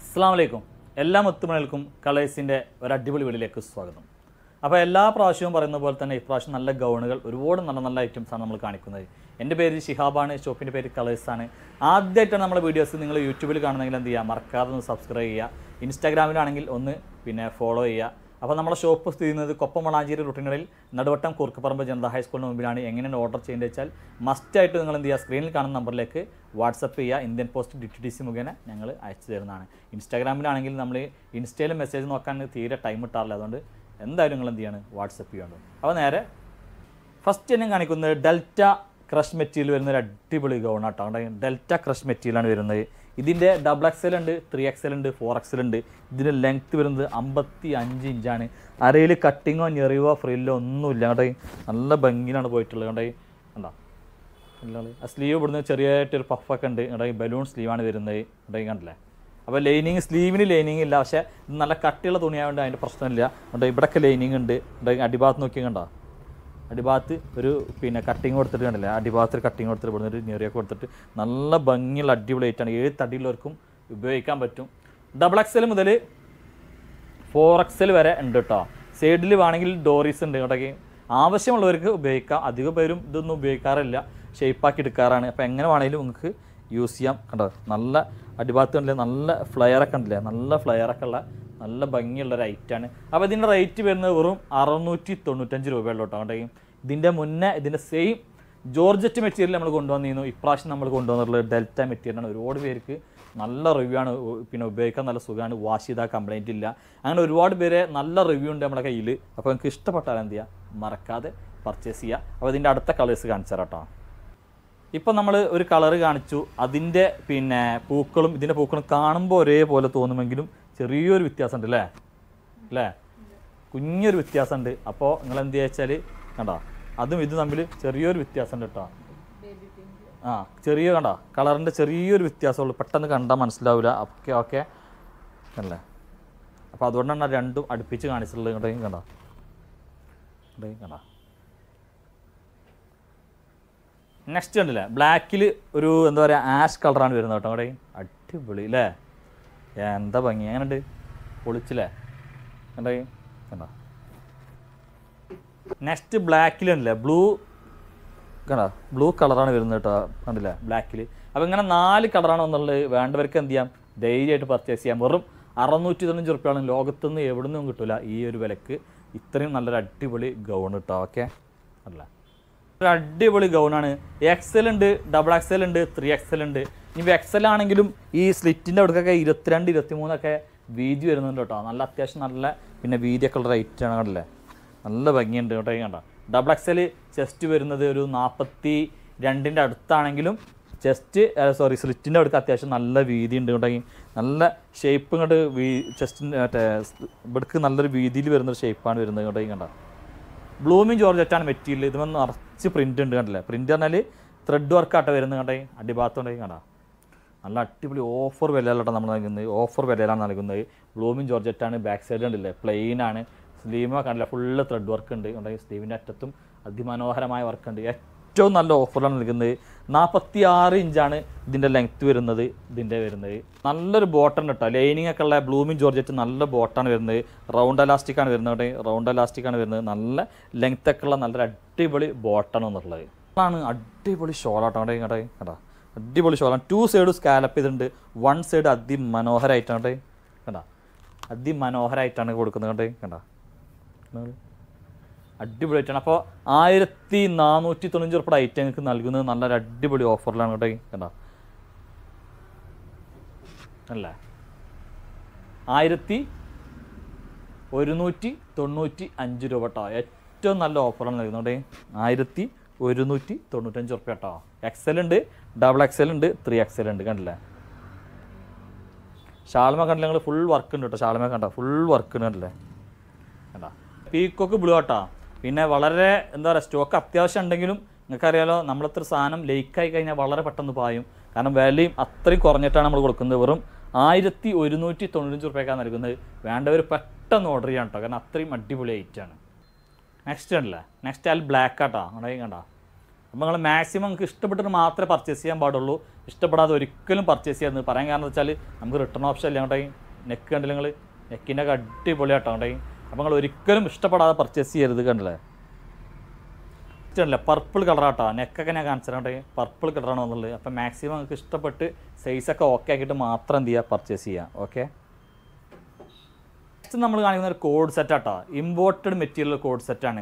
അസ്സാം വലൈക്കും എല്ലാ മുത്തുമണികൾക്കും കളേഴ്സിൻ്റെ ഒരു അടിപൊളി വീടിലേക്ക് സ്വാഗതം അപ്പോൾ എല്ലാ പ്രാവശ്യവും പറയുന്ന പോലെ തന്നെ ഇപ്രാവശ്യം നല്ല ഗൗണുകൾ ഒരുപാട് നല്ല നല്ല ഐറ്റംസാണ് നമ്മൾ കാണിക്കുന്നത് എൻ്റെ പേര് ഷിഹാബാണ് ഷോപ്പിൻ്റെ പേര് കളേഴ്സാണ് ആദ്യമായിട്ടാണ് നമ്മുടെ വീഡിയോസ് നിങ്ങൾ യൂട്യൂബിൽ കാണുന്നെങ്കിൽ എന്ത് ചെയ്യുക മറക്കാതെ ഒന്ന് സബ്സ്ക്രൈബ് ചെയ്യുക ഇൻസ്റ്റാഗ്രാമിലാണെങ്കിൽ ഒന്ന് പിന്നെ ഫോളോ ചെയ്യുക അപ്പോൾ നമ്മുടെ ഷോപ്പ് സ്ഥിതി ചെയ്യുന്നത് കൊപ്പം വളാഞ്ചേരി റൂട്ടിനുകളിൽ നടുവട്ടം കുറുക്കപ്പറമ്പ് ജനതാ ഹൈസ്കൂളിന് മുമ്പിലാണ് എങ്ങനെയാണ് ഓർഡർ ചെയ്യേണ്ടത് വെച്ചാൽ മസ്റ്റായിട്ട് നിങ്ങൾ എന്ത് ചെയ്യുക സ്ക്രീനിൽ കാണുന്ന നമ്പറിലേക്ക് വാട്സപ്പ് ചെയ്യുക Indian post D T D C മുഖേന ഞങ്ങൾ അയച്ചു തരുന്നതാണ് ഇൻസ്റ്റാഗ്രാമിലാണെങ്കിൽ നമ്മൾ ഇൻസ്റ്റയിൽ മെസ്സേജ് നോക്കാൻ തീരെ ടൈം കിട്ടാറില്ല അതുകൊണ്ട് എന്തായാലും നിങ്ങൾ എന്ത് ചെയ്യാണ് വാട്സപ്പ് ചെയ്യേണ്ടത് അപ്പോൾ നേരെ ഫസ്റ്റ് ഞാൻ കാണിക്കുന്നത് ഡെൽറ്റ ക്രഷ് മെറ്റീരിയൽ വരുന്ന ഒരു അടിപൊളി ഗൗൺ ആട്ടോ അവിടെ ഡെൽറ്റ ക്രഷ് മെറ്റീരിയലാണ് വരുന്നത് ഇതിൻ്റെ ഡബിൾ എക്സൽ ഉണ്ട് ത്രീ എക്സൽ ഉണ്ട് ഫോർ എക്സൽ ഉണ്ട് ഇതിൻ്റെ ലെങ്ത്ത് വരുന്നത് അമ്പത്തി അഞ്ച് ഇഞ്ചാണ് അരയിൽ കട്ടിങ്ങോ ഞെറിവോ ഫ്രില്ലോ ഒന്നുമില്ല അവിടെ നല്ല ഭംഗിയിലാണ് പോയിട്ടുള്ളത് അവിടെ കണ്ടോ ആ സ്ലീവ് ഇവിടുന്ന് ചെറിയതായിട്ടൊരു പഫൊക്കെ ഉണ്ട് ഇവിടെ ബലൂൺ സ്ലീവാണ് വരുന്നത് ഇവിടെ കണ്ടില്ലേ അപ്പോൾ ലൈനിങ് സ്ലീവിന് ലൈനിങ് ഇല്ല പക്ഷേ ഇത് നല്ല കട്ടിയുള്ള തുണിയായതുകൊണ്ട് അതിൻ്റെ പ്രശ്നമില്ല ഇവിടെ ഇവിടെയൊക്കെ ലൈനിങ് ഉണ്ട് ഇവിടെ അടിഭാഗത്ത് നോക്കി കണ്ടോ അടിഭാഗത്ത് ഒരു പിന്നെ കട്ടിങ് കൊടുത്തിട്ട് കണ്ടില്ലേ അടിഭാഗത്ത് ഒരു കട്ടിങ് കൊടുത്തിട്ട് ഇവിടുന്ന് ഒരു ഞെറിയൊക്കെ കൊടുത്തിട്ട് നല്ല ഭംഗിയുള്ള അടിപൊളി ആയിട്ടാണ് ഏത് തടിയുള്ളവർക്കും ഉപയോഗിക്കാൻ പറ്റും ഡബിൾ എക്സൽ മുതൽ ഫോർ എക്സൽ വരെ ഉണ്ട് കേട്ടോ സൈഡിൽ വേണമെങ്കിൽ ഡോറീസ് ഉണ്ട് ഇടയ്ക്ക് ആവശ്യമുള്ളവർക്ക് ഉപയോഗിക്കാം അധികം പേരും ഇതൊന്നും ഉപയോഗിക്കാറില്ല ഷേപ്പാക്കി എടുക്കാറാണ് അപ്പോൾ എങ്ങനെ വേണമെങ്കിലും നിങ്ങൾക്ക് യൂസ് ചെയ്യാം കണ്ടോ നല്ല അടിഭാഗത്ത് കണ്ടില്ലേ നല്ല ഫ്ലെയറൊക്കെ ഉണ്ടല്ലേ നല്ല ഫ്ലെയറൊക്കെ ഉള്ള നല്ല ഭംഗിയുള്ള ഒരു ഐറ്റാണ് അപ്പോൾ ഇതിൻ്റെ റേറ്റ് വരുന്നത് വെറും അറുന്നൂറ്റി തൊണ്ണൂറ്റഞ്ച് രൂപയുള്ളൂ കേട്ടോ അവിടെ ഇതിൻ്റെ മുന്നേ ഇതിൻ്റെ സെയിം ജോർജറ്റ് മെറ്റീരിയൽ നമ്മൾ കൊണ്ടുവന്നിരുന്നു ഇപ്രാവശ്യം നമ്മൾ കൊണ്ടുവന്നിട്ടുള്ളത് ഡെൽറ്റ മെറ്റീരിയലാണ് ഒരുപാട് പേർക്ക് നല്ല റിവ്യൂ ആണ് ഉ- പിന്നെ ഉപയോഗിക്കാൻ നല്ല സുഖമാണ് വാഷ് ചെയ്താൽ കംപ്ലൈൻറ്റ് ഇല്ല അങ്ങനെ ഒരുപാട് പേര് നല്ല റിവ്യൂ ഉണ്ട് നമ്മുടെ കയ്യിൽ അപ്പോൾ നിങ്ങൾക്ക് ഇഷ്ടപ്പെട്ടാൽ എന്ത് ചെയ്യുക മറക്കാതെ പർച്ചേസ് ചെയ്യുക അപ്പോൾ ഇതിൻ്റെ അടുത്ത കളേഴ്സ് കാണിച്ചു തരാം കേട്ടോ ഇപ്പം നമ്മൾ ഒരു കളറ് കാണിച്ചു അതിൻ്റെ പിന്നെ പൂക്കളും ഇതിൻ്റെ പൂക്കളും കാണുമ്പോൾ ഒരേപോലെ തോന്നുമെങ്കിലും ചെറിയൊരു വ്യത്യാസമുണ്ട് അല്ലേ അല്ലേ കുഞ്ഞൊരു വ്യത്യാസമുണ്ട് അപ്പോൾ നിങ്ങൾ എന്ത് വെച്ചാൽ കണ്ടോ അതും ഇത് തമ്മിൽ ചെറിയൊരു വ്യത്യാസമുണ്ട് കേട്ടോ ആ ചെറിയ കണ്ടോ കളറിൻ്റെ ചെറിയൊരു വ്യത്യാസമുള്ളൂ പെട്ടെന്ന് കണ്ടാൽ മനസ്സിലാവില്ല ഓക്കെ ഓക്കെ അല്ലേ അപ്പോൾ അതുകൊണ്ടാണ് ആ രണ്ടും അടുപ്പിച്ച് കാണിച്ചിട്ടുള്ളത് ഇങ്ങോട്ടേക്കും കണ്ടോ ഇങ്ങോട്ടേക്കും കണ്ടോ നെക്സ്റ്റ് കണ്ടില്ലേ ബ്ലാക്കിൽ ഒരു എന്താ പറയുക ആഷ് കളറാണ് വരുന്നത് കേട്ടോ അവിടെ അടിപൊളി അല്ലേ എന്താ ഭംഗി എങ്ങനെയുണ്ട് പൊളിച്ചില്ലേ കണ്ടോ കണ്ടോ നെക്സ്റ്റ് ബ്ലാക്കിലുണ്ടല്ലേ ബ്ലൂ കണ്ടോ ബ്ലൂ കളറാണ് വരുന്നത് കേട്ടോ കണ്ടില്ലേ ബ്ലാക്കിൽ അപ്പോൾ ഇങ്ങനെ നാല് കളറാണ് എന്നുള്ളത് വേണ്ടവർക്ക് എന്ത് ചെയ്യാം ധൈര്യമായിട്ട് പർച്ചേസ് ചെയ്യാം വെറും അറുന്നൂറ്റി തൊണ്ണൂറ്റി റുപ്യാണ് ലോകത്തുനിന്ന് എവിടെ നിന്നും കിട്ടില്ല ഈ ഒരു വിലക്ക് ഇത്രയും നല്ലൊരു അടിപൊളി ഗൗൺ കേട്ടോ ഓക്കെ അല്ല ഒരു അടിപൊളി ഗൗണാണ് എക്സൽ ഉണ്ട് ഡബിൾ എക്സൽ ഉണ്ട് ത്രീ എക്സൽ ഉണ്ട് ഇനി എക്സൽ ആണെങ്കിലും ഈ സ്ലിറ്റിൻ്റെ അവിടേക്കൊക്കെ ഇരുപത്തിരണ്ട് ഇരുപത്തിമൂന്നൊക്കെ വീതി വരുന്നുണ്ട് കേട്ടോ നല്ല അത്യാവശ്യം നല്ല പിന്നെ വീതിയൊക്കെ ഉള്ള റേറ്റ് ആണ് കണ്ടല്ലേ നല്ല ഭംഗിയുണ്ട് കേട്ടോ ഈ കണ്ടോ ഡബിൾ എക്സൽ ചെസ്റ്റ് വരുന്നത് ഒരു നാൽപ്പത്തി രണ്ടിൻ്റെ അടുത്താണെങ്കിലും ചെസ്റ്റ് സോറി സ്ലിറ്റിൻ്റെ അടുത്ത് അത്യാവശ്യം നല്ല വീതി ഉണ്ട് കേട്ടോ ഈ നല്ല ഷേപ്പ് ഇങ്ങോട്ട് വീ ചെസ്റ്റിൻ്റെ മറ്റേ ഇവിടേക്ക് നല്ലൊരു വീതിയിൽ വരുന്നൊരു ഷേപ്പാണ് വരുന്നത് കേട്ടോ ഈ കണ്ടോ ബ്ലൂമിങ് ജോർജറ്റാണ് മെറ്റീരിയൽ ഇതുമെന്ന് നിറച്ച് പ്രിൻ്റ് ഉണ്ട് കണ്ടില്ലേ പ്രിൻ്റ് പറഞ്ഞാൽ ത്രെഡ് വർക്കാട്ടെ വരുന്നത് കണ്ടേ അടിഭാഗത്തുണ്ടെങ്കിൽ കണ്ടാ നല്ല അടിപൊളി ഓഫർ വിലയിലാണ് നമ്മൾ നൽകുന്നത് ഓഫർ വിലയിലാണ് നൽകുന്നത് ബ്ലൂമിങ് ജോർജറ്റാണ് ബാക്ക് സൈഡ് കണ്ടില്ലേ പ്ലെയിൻ ആണ് സ്ലീമ കണ്ടില്ല ഫുള്ള് ത്രെഡ് വർക്ക് ഉണ്ട് ഉണ്ടെങ്കിൽ സ്ലീവിൻ്റെ അറ്റത്തും അതിമനോഹരമായ വർക്ക് ഉണ്ട് ഏറ്റവും നല്ല ഓഫറിലാണ് നൽകുന്നത് നാൽപ്പത്തി ആറ് ഇഞ്ചാണ് ഇതിൻ്റെ ലെങ്ത്ത് വരുന്നത് ഇതിൻ്റെ വരുന്നത് നല്ലൊരു ബോട്ടൺ കേട്ടോ ലൈനിങ് ഒക്കെ ഉള്ള ബ്ലൂമിങ് ജോർജറ്റ് നല്ല ബോട്ടാണ് വരുന്നത് റൗണ്ട് എലാസ്റ്റിക് ആണ് വരുന്നത് ഇവിടെ റൗണ്ട് എലാസ്റ്റിക് ആണ് വരുന്നത് നല്ല ലെങ്ത് ഒക്കെ ഉള്ള നല്ലൊരു അടിപൊളി ബോട്ടാണ് എന്നുള്ളത് ആണ് അടിപൊളി ഷോളാട്ടോ അവിടെ ഇങ്ങോട്ടെ കേട്ടോ അടിപൊളി ഷോളാണ് ടു സൈഡ് സ്കാലപ്പ് ചെയ്തിട്ടുണ്ട് വൺ സൈഡ് അതിമനോഹരമായിട്ടാണ് കണ്ട അതിമനോഹരമായിട്ടാണ് കൊടുക്കുന്നത് കണ്ടേ കണ്ട അടിപൊളിയായിട്ടാണ് അപ്പോൾ ആയിരത്തി നാനൂറ്റി തൊണ്ണൂറ്റി ഉറുപ്പടെ ഐറ്റം നിങ്ങൾക്ക് നൽകുന്നത് നല്ലൊരു അടിപൊളി ഓഫറിലാണ് കേട്ടോ കണ്ട അല്ലേ ആയിരത്തി ഒരുന്നൂറ്റി തൊണ്ണൂറ്റി അഞ്ച് രൂപ കേട്ടോ ഏറ്റവും നല്ല ഓഫറാണ് നൽകുന്നത് ആയിരത്തി ഒരുന്നൂറ്റി തൊണ്ണൂറ്റഞ്ച് ഉറുപ്പ കേട്ടോ എക്സൽ ഉണ്ട് ഡബിൾ എക്സൽ ഉണ്ട് ത്രീ എക്സൽ ഉണ്ട് കണ്ടില്ലേ ഷാൾമ കണ്ടില്ല നിങ്ങൾ ഫുൾ വർക്ക് ഉണ്ട് കേട്ടോ ഷാൾമ കണ്ട ഫുൾ വർക്ക് ഉണ്ട് കണ്ടില്ലേ കണ്ടാ പീക്കോക്ക് ബ്ലൂ ആട്ടോ പിന്നെ വളരെ എന്താ പറയുക സ്റ്റോക്ക് അത്യാവശ്യം ഉണ്ടെങ്കിലും നിങ്ങൾക്കറിയാലോ നമ്മളത്ര സാധനം ലേക്കായി കഴിഞ്ഞാൽ വളരെ പെട്ടെന്ന് പായും കാരണം വിലയും അത്രയും കുറഞ്ഞിട്ടാണ് നമ്മൾ കൊടുക്കുന്നത് വെറും ആയിരത്തി ഒരുന്നൂറ്റി തൊണ്ണൂറ്റഞ്ച് റുപ്യക്കാണ് നൽകുന്നത് വേണ്ടവർ പെട്ടെന്ന് ഓർഡർ ചെയ്യാൻ കേട്ടോ കാരണം അത്രയും അടിപൊളി ഐറ്റാണ് നെക്സ്റ്റ് ഉണ്ടല്ലേ നെക്സ്റ്റ് ആൽ ബ്ലാക്ക് ആട്ടോ അവിടെ കണ്ട അപ്പോൾ നിങ്ങൾ മാക്സിമം നിങ്ങൾക്ക് ഇഷ്ടപ്പെട്ടിട്ട് മാത്രമേ പർച്ചേസ് ചെയ്യാൻ പാടുള്ളൂ ഇഷ്ടപ്പെടാതെ ഒരിക്കലും പർച്ചേസ് ചെയ്യാമെന്ന് പറയാൻ കാരണം എന്ന് വെച്ചാൽ നമുക്ക് റിട്ടേൺ ഓപ്ഷൻ ഇല്ല അങ്ങോട്ടേ നെക്ക് കണ്ടില്ല നിങ്ങൾ നെക്കിൻ്റെ ഒക്കെ അടിപൊളിയാട്ടോ അങ്ങോട്ടേ അപ്പോൾ നിങ്ങൾ ഒരിക്കലും ഇഷ്ടപ്പെടാതെ പർച്ചേസ് ചെയ്യരുത് കണ്ടില്ലേ ഇഷ്ടമല്ല പർപ്പിൾ കളറാട്ടോ നെക്കൊക്കെ ഞാൻ കാണിച്ചിട്ടുണ്ടേ പർപ്പിൾ കളറാണ് വന്നുള്ളത് അപ്പോൾ മാക്സിമം നിങ്ങൾക്ക് ഇഷ്ടപ്പെട്ട് സൈസൊക്കെ ഓക്കെ ആക്കിയിട്ട് മാത്രം എന്ത് ചെയ്യുക പർച്ചേസ് ചെയ്യുക ഓക്കെ നെക്സ്റ്റ് നമ്മൾ കാണിക്കുന്ന ഒരു കോഡ് സെറ്റ് ആട്ടോ ഇമ്പോർട്ടഡ് മെറ്റീരിയൽ കോഡ് സെറ്റാണ്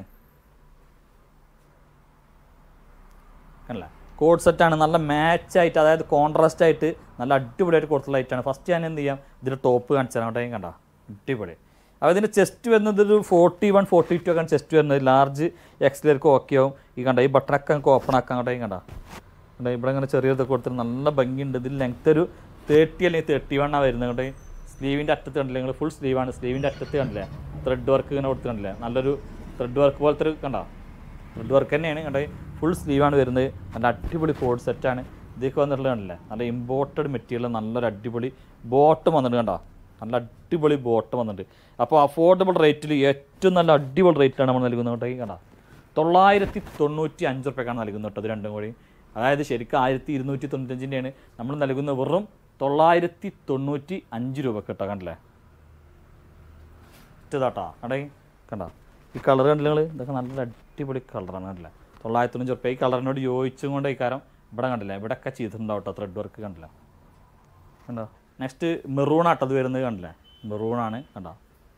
അല്ല കോഡ് സെറ്റാണ് നല്ല മാച്ച് ആയിട്ട് അതായത് കോൺട്രാസ്റ്റ് ആയിട്ട് നല്ല അടിപൊളിയായിട്ട് കൊടുത്തുള്ള ലൈറ്റാണ് ഫസ്റ്റ് ഞാൻ എന്ത് ചെയ്യാം ഇതിൻ്റെ ടോപ്പ് കാണിച്ചു തരാം അവിടെ കണ്ട അടിപൊളി അപ്പോൾ ഇതിൻ്റെ ചെസ്റ്റ് വരുന്നത് ഒരു ഫോർട്ടി വൺ ഫോർട്ടി ടു ഒക്കെയാണ് ചെസ്റ്റ് വരുന്നത് ലാർജ് എക്സിലേക്ക് ഓക്കെ ആവും ഈ കണ്ട ഈ ബട്ടണൊക്കെ നമുക്ക് ഓപ്പൺ ആക്കാൻ കണ്ട കണ്ട കണ്ട ഇവിടെ ഇങ്ങനെ ചെറിയതൊക്കെ കൊടുത്തിട്ട് നല്ല ഭംഗിയുണ്ട് ഇതിൽ ലെങ്ത് ഒരു തേർട്ടി അല്ലെങ്കിൽ തേർട്ടി വണ്ണാണ് വരുന്നത് കണ്ടേ സ്ലീവിൻ്റെ അറ്റത്ത് കണ്ടില്ലേ നിങ്ങൾ ഫുൾ സ്ലീവാണ് സ്ലീവിൻ്റെ അറ്റത്ത് കണ്ടില്ലേ ത്രെഡ് വർക്ക് ഇങ്ങനെ കൊടുത്ത് കണ്ടില്ലേ നല്ലൊരു ത്രെഡ് വർക്ക് പോലത്തെ ഒരു കണ്ട ത്രെഡ് വർക്ക് തന്നെയാണ് കണ്ടേ ഫുൾ സ്ലീവാണ് വരുന്നത് നല്ല അടിപൊളി കോഡ് സെറ്റാണ് ഇതൊക്കെ വന്നിട്ടുള്ളത് കണ്ടില്ലേ നല്ല ഇമ്പോർട്ടഡ് മെറ്റീരിയൽ നല്ലൊരു അടിപൊളി ബോട്ടം വന്നിട്ട് കണ്ടോ നല്ല അടിപൊളി ബോട്ടം വന്നിട്ടുണ്ട് അപ്പോൾ അഫോർഡബിൾ റേറ്റിൽ ഏറ്റവും നല്ല അടിപൊളി റേറ്റിലാണ് നമ്മൾ നൽകുന്നത് കേട്ടോ ഈ കണ്ട തൊള്ളായിരത്തി തൊണ്ണൂറ്റി അഞ്ച് റുപ്യക്കാണ് നൽകുന്നത് കേട്ടോ ഇത് രണ്ടും കൂടി അതായത് ശരിക്കും ആയിരത്തി ഇരുന്നൂറ്റി തൊണ്ണൂറ്റഞ്ചിൻ്റെയാണ് നമ്മൾ നൽകുന്ന വെറും തൊള്ളായിരത്തി തൊണ്ണൂറ്റി അഞ്ച് രൂപ കേട്ടോ കണ്ടില്ലേ ഇതാട്ടാ കണ്ടേ കണ്ട ഈ കളർ കണ്ടില്ല നിങ്ങൾ ഇതൊക്കെ നല്ല അടിപൊളി കളറാണ് കണ്ടില്ല തൊള്ളായിരത്തി തൊണ്ണൂറ്റി റുപ്യ ഈ കളറിനോട് യോജിച്ചും കൊണ്ട് ഈ കാരം ഇവിടെ കണ്ടില്ല ഇവിടെയൊക്കെ ചെയ്തിട്ടുണ്ടാവും കേട്ടോ ത്രെഡ് വർക്ക് കണ്ടില്ല കണ്ടോ നെക്സ്റ്റ് മെറൂൺ ആട്ടത് വരുന്നത് കണ്ടില്ലേ മെറൂണാണ് കണ്ടോ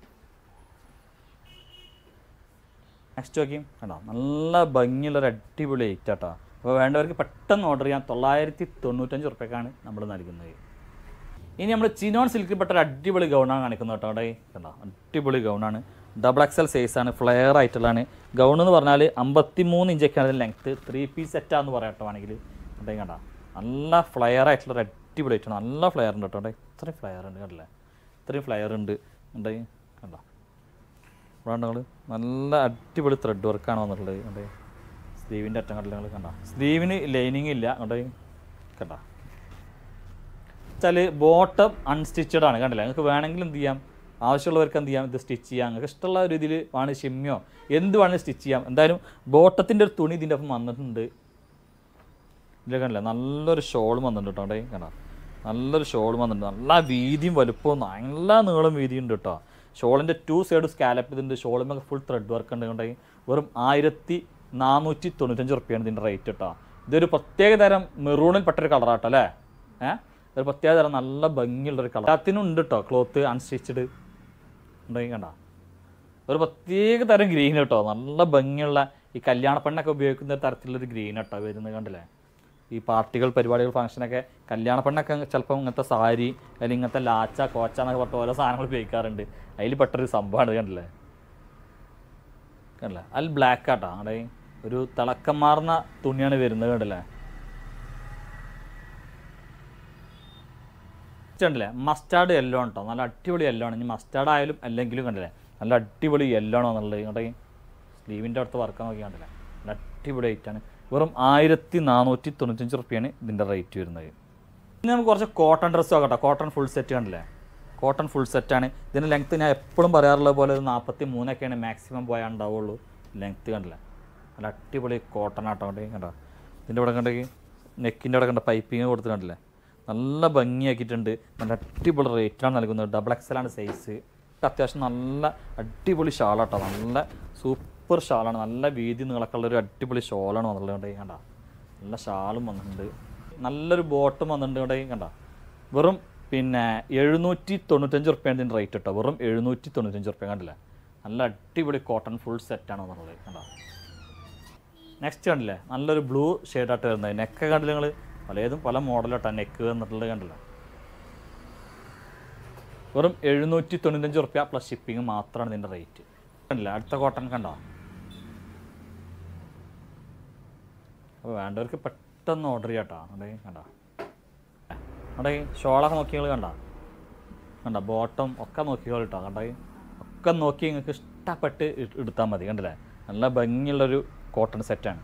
നെക്സ്റ്റ് നോക്കിയും കണ്ടോ നല്ല ഭംഗിയുള്ളൊരു അടിപൊളി ഐറ്റ് ആട്ടോ അപ്പോൾ വേണ്ടവർക്ക് പെട്ടെന്ന് ഓർഡർ ചെയ്യാം തൊള്ളായിരത്തി തൊണ്ണൂറ്റഞ്ച് റുപ്യക്കാണ് നമ്മൾ നൽകുന്നത് ഇനി നമ്മൾ ചിനോൺ സിൽക്കിൽ പെട്ട ഒരു അടിപൊളി ഗൗണാണ് കാണിക്കുന്നത് കേട്ടോ അവിടെ കണ്ടോ അടിപൊളി ഗൗണാണ് ഡബിൾ എക്സൽ സൈസാണ് ഫ്ലെയർ ആയിട്ടുള്ളതാണ് ഗൗൺ എന്ന് പറഞ്ഞാൽ അമ്പത്തി മൂന്ന് ഇഞ്ചൊക്കെയാണ് ലെങ്ത്ത് ത്രീ പീസ് സെറ്റാന്ന് പറയട്ടോ വേണമെങ്കിൽ അവിടെ കണ്ട നല്ല ഫ്ലെയർ ആയിട്ടുള്ള ഒരു അടിപൊളി ആയിട്ടാണ് നല്ല ഫ്ലെയർ ഉണ്ട് കേട്ടോ അവിടെ ഇത്രയും ഫ്ലെയർ ഉണ്ട് കണ്ടില്ലേ ഇത്രയും ഫ്ലെയർ ഉണ്ട് ഉണ്ട് കണ്ടോ ഇവിടെ നിങ്ങൾ നല്ല അടിപൊളി ത്രെഡ് വർക്കാണ് വന്നിട്ടുള്ളത് കണ്ടേ സ്ലീവിൻ്റെ അറ്റം കണ്ടില്ല നിങ്ങൾ കണ്ട സ്ലീവിന് ലൈനിങ് ഇല്ല കണ്ടേ കണ്ട വെച്ചാൽ ബോട്ടം അൺസ്റ്റിച്ചഡ് ആണ് കണ്ടില്ല നിങ്ങൾക്ക് വേണമെങ്കിൽ എന്ത് ചെയ്യാം ആവശ്യമുള്ളവർക്ക് എന്ത് ചെയ്യാം ഇത് സ്റ്റിച്ച് ചെയ്യാം നിങ്ങൾക്ക് ഇഷ്ടമുള്ള രീതിയിൽ വേണം ഷിമ്മിയോ എന്ത് വേണമെങ്കിലും സ്റ്റിച്ച് ചെയ്യാം എന്തായാലും ബോട്ടത്തിൻ്റെ ഒരു തുണി ഇതിൻ്റെ ഒപ്പം വന്നിട്ടുണ്ട് ഇതിൽ കണ്ടില്ല നല്ലൊരു ഷോളും വന്നിട്ടുണ്ട് കേട്ടോ അവിടെ കണ്ട നല്ലൊരു ഷോളും വന്നിട്ടുണ്ട് നല്ല വീതിയും വലുപ്പവും നല്ല നീളം വീതിയും ഉണ്ട് കേട്ടോ ഷോളിൻ്റെ ടു സൈഡ് സ്കാലപ്പ് ഇതിൻ്റെ ഷോളുമൊക്കെ ഫുൾ ത്രെഡ് വർക്ക് ഉണ്ട് കണ്ടേ വെറും ആയിരത്തി നാനൂറ്റി തൊണ്ണൂറ്റഞ്ച് റുപ്യാണ് ഇതിൻ്റെ റേറ്റ് കേട്ടോ ഇതൊരു പ്രത്യേക തരം മെറൂണിൽ പെട്ടൊരു കളറാട്ടോ അല്ലേ ഏഹ് ഒരു പ്രത്യേക തരം നല്ല ഭംഗിയുള്ളൊരു കളർ എല്ലാത്തിനും ഉണ്ട് കേട്ടോ ക്ലോത്ത് അൺസ്റ്റിച്ചഡ് ഉണ്ടെങ്കിൽ കണ്ട ഒരു പ്രത്യേക തരം ഗ്രീൻ കേട്ടോ നല്ല ഭംഗിയുള്ള ഈ കല്യാണ പെണ്ണൊക്കെ ഉപയോഗിക്കുന്ന ഒരു തരത്തിലുള്ളൊരു ഗ്രീൻ കേട്ടോ വരുന്നത് കണ്ടില്ലേ ഈ പാർട്ടികൾ പരിപാടികൾ ഫംഗ്ഷനൊക്കെ കല്യാണ പെണ്ണൊക്കെ ചിലപ്പോൾ ഇങ്ങനത്തെ സാരി അല്ലെങ്കിൽ ഇങ്ങനത്തെ ലാച്ച കോച്ച എന്നൊക്കെ പറഞ്ഞ ഓരോ സാധനങ്ങൾ ഉപയോഗിക്കാറുണ്ട് അതിൽ പെട്ടൊരു സംഭവമാണ് ഇത് കണ്ടില്ലേ കണ്ടില്ലേ അൽ ബ്ലാക്ക് ആട്ടോ അവിടെ ഒരു തിളക്കം മാറുന്ന തുണിയാണ് വരുന്നത് കണ്ടില്ലേ കണ്ടില്ലേ മസ്റ്റാർഡ് യെല്ലോ ആണ് കേട്ടോ നല്ല അടിപൊളി യെല്ലോ ആണ് ഇനി മസ്റ്റാർഡ് ആയാലും അല്ലെങ്കിലും കണ്ടില്ലേ നല്ല അടിപൊളി യെല്ലോ ആണോ എന്നുള്ളത് ഇങ്ങോട്ടേ സ്ലീവിൻ്റെ അടുത്ത് വർക്ക് നോക്കി കണ്ടില്ലേ നല്ല അടിപൊളി ആണ് വെറും ആയിരത്തി നാനൂറ്റി തൊണ്ണൂറ്റഞ്ച് റുപ്യാണ് ഇതിൻ്റെ റേറ്റ് വരുന്നത് ഇനി നമുക്ക് കുറച്ച് കോട്ടൺ ഡ്രസ്സ് നോക്കട്ടോ കോട്ടൺ ഫുൾ സെറ്റ് കണ്ടില്ലേ കോട്ടൺ ഫുൾ സെറ്റാണ് ഇതിൻ്റെ ലെങ്ത്ത് ഞാൻ എപ്പോഴും പറയാറുള്ള പോലെ ഒരു നാൽപ്പത്തി മൂന്നൊക്കെയാണ് മാക്സിമം പോയാൽ ഉണ്ടാവുള്ളൂ ലെങ്ത്ത് കണ്ടില്ലേ നല്ല അടിപൊളി കോട്ടൺ ആട്ടോ കണ്ടേ കണ്ടോ ഇതിൻ്റെ ഇവിടെ കണ്ടെങ്കിൽ നെക്കിൻ്റെ അവിടെ കണ്ട പൈപ്പിങ് കൊടുത്ത് കണ്ടില്ലേ നല്ല ഭംഗിയാക്കിയിട്ടുണ്ട് നല്ല അടിപൊളി റേറ്റാണ് നൽകുന്നത് ഡബിൾ എക്സലാണ് സൈസ് അത്യാവശ്യം നല്ല അടിപൊളി ഷാളാട്ടോ നല്ല സൂപ്പർ ഷാളാണ് നല്ല വീതി നീളക്കുള്ള ഒരു അടിപൊളി ഷോളാണ് വന്നിട്ടുള്ളത് കണ്ട നല്ല ഷാളും വന്നിട്ടുണ്ട് നല്ലൊരു ബോട്ടും വന്നിട്ടുണ്ട് ഇവിടെ കണ്ട വെറും പിന്നെ എഴുന്നൂറ്റി തൊണ്ണൂറ്റഞ്ച് റുപ്യാണ് ഇതിൻ്റെ റേറ്റ് കേട്ടോ വെറും എഴുന്നൂറ്റി തൊണ്ണൂറ്റഞ്ച് റുപ്യ കണ്ടില്ലേ നല്ല അടിപൊളി കോട്ടൺ ഫുൾ സെറ്റാണ് വന്നിട്ടുള്ളത് കണ്ടോ നെക്സ്റ്റ് കണ്ടില്ലേ നല്ലൊരു ബ്ലൂ ഷെയ്ഡായിട്ട് വരുന്നത് നെക്ക് കണ്ടില്ല നിങ്ങൾ പലതും പല മോഡലായിട്ടാണ് നെക്ക് എന്നിട്ടുള്ളത് കണ്ടില്ല വെറും എഴുന്നൂറ്റി തൊണ്ണൂറ്റഞ്ച് റുപ്യ പ്ലസ് ഷിപ്പിംഗ് മാത്രമാണ് ഇതിൻ്റെ റേറ്റ് കണ്ടില്ല അടുത്ത കോട്ടൺ കണ്ടോ അപ്പോൾ വേണ്ടവർക്ക് പെട്ടെന്ന് ഓർഡർ ചെയ്യാട്ടോ അവിടെ കണ്ടോ അവിടെ ഷോളൊക്കെ നോക്കിയാൽ കണ്ട കണ്ട ബോട്ടം ഒക്കെ നോക്കിയാൽ കേട്ടോ കണ്ട ഒക്കെ നോക്കി നിങ്ങൾക്ക് ഇഷ്ടപ്പെട്ട് ഇ- എടുത്താൽ മതി കണ്ടില്ലേ നല്ല ഭംഗിയുള്ളൊരു കോട്ടൺ സെറ്റാണ്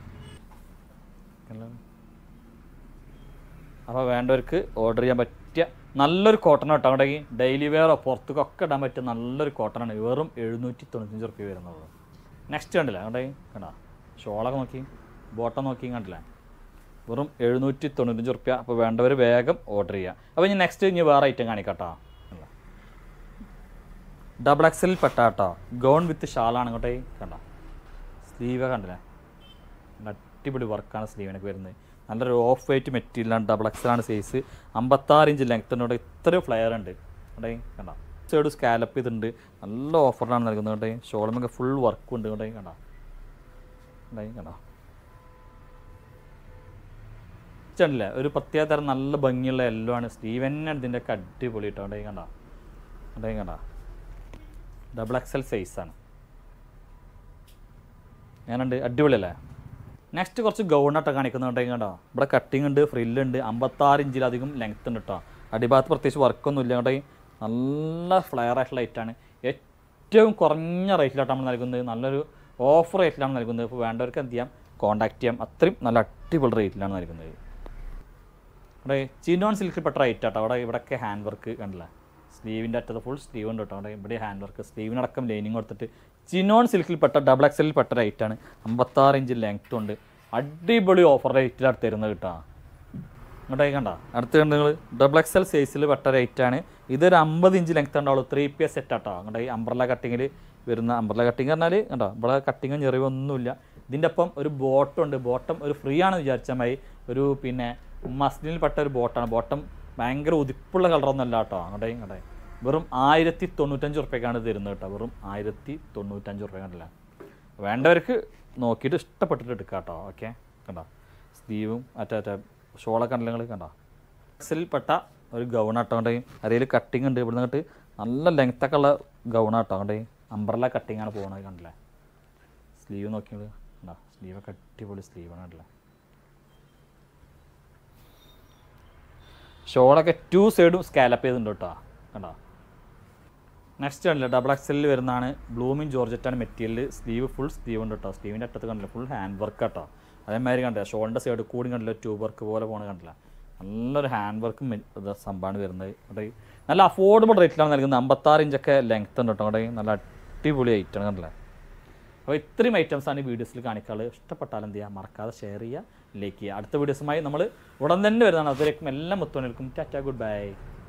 അപ്പോൾ വേണ്ടവർക്ക് ഓർഡർ ചെയ്യാൻ പറ്റിയ നല്ലൊരു കോട്ടൺ കേട്ടോ അവിടെ ഡെയിലി വെയറോ പുറത്തേക്കൊക്കെ ഇടാൻ പറ്റിയ നല്ലൊരു കോട്ടണാണ് വെറും എഴുന്നൂറ്റി തൊണ്ണൂറ്റഞ്ച് റുപ്യ വരുന്നത് നെക്സ്റ്റ് കണ്ടില്ല അവിടെ കണ്ട ഷോളൊക്കെ നോക്കി ബോട്ടം നോക്കി കണ്ടില്ലേ വെറും എഴുന്നൂറ്റി തൊണ്ണൂറ്റഞ്ച് റുപ്യ അപ്പോൾ വേണ്ടവർ വേഗം ഓർഡർ ചെയ്യുക അപ്പോൾ ഇനി നെക്സ്റ്റ് ഇനി വേറെ ഐറ്റം കാണിക്കട്ടോ ഡബിൾ എക്സലിൽ പെട്ട കേട്ടോ ഗൗൺ വിത്ത് ഷാളാണ് ഇങ്ങോട്ടേ കണ്ട സ്ലീവ് കണ്ടില്ലേ നല്ല അടിപൊളി വർക്കാണ് സ്ലീവിനൊക്കെ വരുന്നത് നല്ലൊരു ഓഫ് വൈറ്റ് മെറ്റീരിയലാണ് ഡബിൾ എക്സലാണ് സൈസ് അമ്പത്താറ് ഇഞ്ച് ലെങ്ത് ഉണ്ട് ഇത്ര ഫ്ലെയർ ഉണ്ട് ഇവിടെ കണ്ട സൈഡ് സ്കാലപ്പ് ചെയ്തിട്ടുണ്ട് നല്ല ഓഫറിലാണ് നൽകുന്നത് കേട്ടോ ഷോളമൊക്കെ ഫുൾ വർക്കും ഉണ്ട് കേട്ടോ കണ്ട ഇവിടെ കണ്ട ചെണ്ടില്ലേ ഒരു പ്രത്യേക തരം നല്ല ഭംഗിയുള്ള എല്ലോ ആണ് സ്ലീവ് തന്നെയാണ് ഇതിൻ്റെ ഒക്കെ അടിപൊളി കേട്ടോ അവിടെ കണ്ട അവിടെ കണ്ട ഡബിൾ എക്സൽ സൈസാണ് ഞാനുണ്ട് അടിപൊളിയല്ലേ നെക്സ്റ്റ് കുറച്ച് ഗൗണാട്ടോ കാണിക്കുന്നുണ്ടെങ്കിൽ കേട്ടോ ഇവിടെ കട്ടിങ് ഉണ്ട് ഫ്രില്ലുണ്ട് അമ്പത്താറ് ഇഞ്ചിലധികം ലെങ്ത് ഉണ്ട് കേട്ടോ അടിഭാഗത്ത് പ്രത്യേകിച്ച് വർക്കൊന്നും ഇല്ല കേട്ടോ നല്ല ഫ്ലെയർ ആയിട്ടുള്ള ലൈറ്റാണ് ഏറ്റവും കുറഞ്ഞ റേറ്റിലാണ് നമ്മൾ നൽകുന്നത് നല്ലൊരു ഓഫർ റേറ്റിലാണ് നൽകുന്നത് ഇപ്പോൾ വേണ്ടവർക്ക് എന്ത് ചെയ്യാം കോൺടാക്ട് ചെയ്യാം അത്രയും നല്ല അടിപൊളി റേറ്റിലാണ് നൽകുന്നത് ഇവിടെ ചിനോൺ സിൽക്കിൽ പെട്ട റേറ്റ് ആട്ടോ അവിടെ ഇവിടെയൊക്കെ ഹാൻഡ് വർക്ക് കണ്ടില്ല സ്ലീവിൻ്റെ അറ്റത്ത് ഫുൾ സ്ലീവ് ഉണ്ട് കേട്ടോ അവിടെ ഇവിടെ ഹാൻഡ് വർക്ക് സ്ലീവിനടക്കം ലൈനിങ് കൊടുത്തിട്ട് ചിനോൺ സിൽക്കിൽ പെട്ട ഡബിൾ എക്സലിൽ പെട്ട റേറ്റാണ് അമ്പത്താറ് ഇഞ്ച് ലെങ്ത് ഉണ്ട് അടിപൊളി ഓഫർ റേറ്റിലാണ് തരുന്നത് കേട്ടോ ഇങ്ങോട്ടേക്ക് കണ്ട അടുത്ത് കണ്ട് നിങ്ങൾ ഡബിൾ എക്സൽ സൈസിൽ പെട്ട റേറ്റാണ് ഇതൊരു അമ്പത് ഇഞ്ച് ലെങ്ത് ഉണ്ടാവുള്ളൂ ത്രീ പി എസ് സെറ്റ് ആട്ടോ അങ്ങോട്ട് ഈ അംബ്രല കട്ടിങ്ങിൽ വരുന്ന അംബ്രല കട്ടിങ് പറഞ്ഞാൽ കണ്ടോ ഇവിടെ കട്ടിങ്ങും ചെറിയൊന്നുമില്ല ഇതിൻ്റെ ഒപ്പം ഒരു ബോട്ടം ഉണ്ട് ബോട്ടം ഒരു ഫ്രീ ആണെന്ന് വിചാരിച്ചാൽ മതി ഒരു പിന്നെ മസ്ലിനിൽ പെട്ട ഒരു ബോട്ടാണ് ബോട്ടം ഭയങ്കര ഉതിപ്പുള്ള കളറൊന്നും അല്ല കേട്ടോ അങ്ങോട്ടേ ഇങ്ങോട്ടേ വെറും ആയിരത്തി തൊണ്ണൂറ്റഞ്ച് റുപ്യക്കാണ് തരുന്നത് കേട്ടോ വെറും ആയിരത്തി തൊണ്ണൂറ്റഞ്ച് റുപ്യ കണ്ടില്ല വേണ്ടവർക്ക് നോക്കിയിട്ട് ഇഷ്ടപ്പെട്ടിട്ട് എടുക്കാം കേട്ടോ ഓക്കെ കണ്ടോ സ്ലീവും മറ്റേ മറ്റേ ഷോളൊക്കെ ഉണ്ടല്ലോ നിങ്ങൾ കണ്ടോ പെട്ട ഒരു ഗൗണാട്ടോ കണ്ടേ അതിൽ കട്ടിങ് ഉണ്ട് ഇവിടുന്ന് അങ്ങോട്ട് നല്ല ലെങ്ത്തൊക്കെ ഉള്ള ഗൗണാട്ടോ കണ്ടേ അംബ്രല കട്ടിങ് ആണ് പോകുന്നത് കണ്ടില്ലേ സ്ലീവ് നോക്കിയത് കണ്ടോ സ്ലീവൊക്കെ അടിപൊളി സ്ലീവാണ് കണ്ടില്ലേ ഷോളൊക്കെ ടു സൈഡും സ്കാലപ്പ് ചെയ്തിട്ടുണ്ട് കേട്ടോ കണ്ടോ നെക്സ്റ്റ് കണ്ടില്ല ഡബിൾ എക്സലിൽ വരുന്നതാണ് ബ്ലൂമിൻ ജോർജറ്റാണ് മെറ്റീരിയൽ സ്ലീവ് ഫുൾ സ്ലീവ് ഉണ്ട് കേട്ടോ സ്ലീവിൻ്റെ അറ്റത്ത് കണ്ടില്ല ഫുൾ ഹാൻഡ് വർക്ക് കേട്ടോ അതേമാതിരി കണ്ടില്ല ഷോളിൻ്റെ സൈഡ് കൂടി കണ്ടില്ല ട്യൂബ് വർക്ക് പോലെ പോണ കണ്ടില്ല നല്ലൊരു ഹാൻഡ് വർക്ക് സംഭവമാണ് വരുന്നത് അവിടെ നല്ല അഫോർഡബിൾ റേറ്റിലാണ് നൽകുന്നത് അമ്പത്താറ് ഇഞ്ചൊക്കെ ലെങ്ത് ഉണ്ട് കേട്ടോ അവിടെ നല്ല അടിപൊളി ഐറ്റം കണ്ടില്ല അപ്പോൾ ഇത്രയും ഐറ്റംസാണ് ഈ വീഡിയോസിൽ കാണിക്കാറ് ഇഷ്ടപ്പെട്ടാൽ എന്ത് ചെയ്യുക മറക്കാതെ ഷെയർ ചെയ്യുക ലൈക്ക് ചെയ്യുക അടുത്ത വീഡിയോസുമായി നമ്മൾ ഉടൻ തന്നെ വരുന്നതാണ് അതിലേക്കും എല്ലാം മുത്തുവണിൽക്കും ടാറ്റ ഗുഡ് ബൈ